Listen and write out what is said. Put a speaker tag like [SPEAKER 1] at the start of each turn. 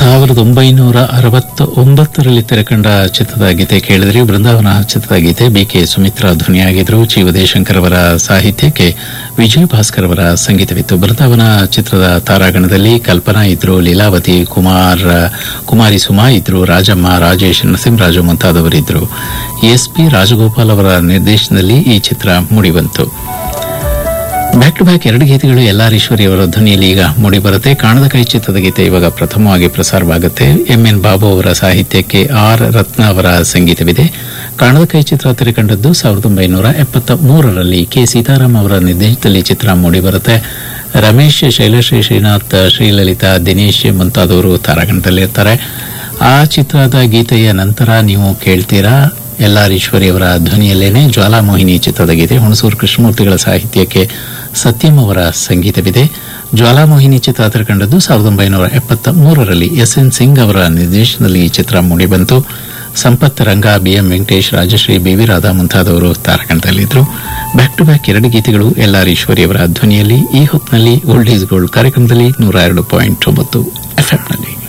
[SPEAKER 1] ಸಾವಿರದ ಒಂಬೈನೂರ ಅರವತ್ತ ಒಂಬತ್ತರಲ್ಲಿ ತೆರೆಕಂಡ ಚಿತ್ರದ ಗೀತೆ ಕೇಳಿದ್ರಿ ಬೃಂದಾವನ ಚಿತ್ರದ ಗೀತೆ ಬಿ ಕೆ ಸುಮಿತ್ರಾ ಧ್ವನಿಯಾಗಿದ್ರು ಚಿ ಉದಯಶಂಕರ್ ಅವರ ಸಾಹಿತ್ಯಕ್ಕೆ ವಿಜಯ ಭಾಸ್ಕರ್ ಅವರ ಸಂಗೀತವಿತ್ತು ಬೃಂದಾವನ ಚಿತ್ರದ ತಾರಾಗಣದಲ್ಲಿ ಕಲ್ಪನಾ ಇದ್ರು ಲೀಲಾವತಿ ಕುಮಾರ್ ಕುಮಾರಿ ಸುಮಾ ಇದ್ರು ರಾಜಮ್ಮ ರಾಜೇಶ್ ನರಸಿಂಹರಾಜು ಮುಂತಾದವರಿದ್ದರು ಎಸ್ ಪಿ ರಾಜಗೋಪಾಲ್ ಅವರ ನಿರ್ದೇಶನದಲ್ಲಿ ಈ ಚಿತ್ರ ಮೂಡಿಬಂತು ಬ್ಯಾಕ್ ಟು ಬ್ಯಾಕ್ ಎರಡು ಗೀತೆಗಳು ಎಲ್ಲಾರ್ ಈಶ್ವರಿ ಅವರ ಧ್ವನಿಯಲ್ಲಿ ಈಗ ಮೂಡಿಬರುತ್ತೆ ಕಾಣದ ಕೈ ಚಿತ್ರದ ಗೀತೆ ಇವಾಗ ಪ್ರಥಮವಾಗಿ ಪ್ರಸಾರವಾಗುತ್ತೆ ಎಂ ಎನ್ ಬಾಬು ಅವರ ಸಾಹಿತ್ಯಕ್ಕೆ ಆರ್ ರತ್ನ ಅವರ ಸಂಗೀತವಿದೆ ಕಾಣದ ಕೈ ಚಿತ್ರ ತೆರೆಕಂಡದ್ದು ಸಾವಿರದ ಒಂಬೈನೂರ ಎಪ್ಪತ್ತ ಮೂರರಲ್ಲಿ ಕೆ ಸೀತಾರಾಮ್ ಅವರ ನಿರ್ದೇಶನದಲ್ಲಿ ಚಿತ್ರ ಮೂಡಿಬರುತ್ತೆ ರಮೇಶ್ ಶೈಲಶ್ರೀ ಶ್ರೀನಾಥ್ ಶ್ರೀಲಲಿತಾ ದಿನೇಶ್ ಮುಂತಾದವರು ತಾರಾಗಣದಲ್ಲಿರ್ತಾರೆ ಆ ಚಿತ್ರದ ಗೀತೆಯ ನಂತರ ನೀವು ಕೇಳ್ತೀರಾ ಎಲ್ಆರ್ ಈಶ್ವರಿ ಅವರ ಧ್ವನಿಯಲ್ಲೇನೆ ಜ್ವಾಲಾಮೋಹಿನಿ ಚಿತ್ರದ ಗೀತೆ ಹುಣಸೂರು ಕೃಷ್ಣಮೂರ್ತಿಗಳ ಸಾಹಿತ್ಯಕ್ಕೆ ಸತ್ಯಂ ಅವರ ಸಂಗೀತವಿದೆ ಜ್ವಾಲಾಮೋಹಿನಿ ಚಿತ್ರ ತೆರೆಕಂಡದ್ದು ಸಾವಿರದ ಒಂಬೈನೂರ ಎಪ್ಪತ್ತ ಮೂರರಲ್ಲಿ ಎಸ್ ಎನ್ ಸಿಂಗ್ ಅವರ ನಿರ್ದೇಶನದಲ್ಲಿ ಈ ಚಿತ್ರ ಮೂಡಿಬಂತು ಸಂಪತ್ ರಂಗ ಬಿಎಂ ವೆಂಕಟೇಶ್ ರಾಜಶ್ರೀ ಬಿವಿ ರಾಧಾ ಮುಂತಾದವರು ತಾರಕಣದಲ್ಲಿದ್ದರು ಬ್ಯಾಕ್ ಟು ಬ್ಯಾಕ್ ಎರಡು ಗೀತೆಗಳು ಎಲ್ಆರ್ ಈಶ್ವರಿ ಅವರ ಧ್ವನಿಯಲ್ಲಿ ಈ ಹೊತ್ತಿನಲ್ಲಿ ಓಲ್ಡ್ ಈಸ್ ಗೋಲ್ಡ್ ಕಾರ್ಯಕ್ರಮದಲ್ಲಿ ನೂರ ಎರಡು ಪಾಯಿಂಟ್ ಒಂಬತ್ತು ಎಫ್ಎಂನಲ್ಲಿ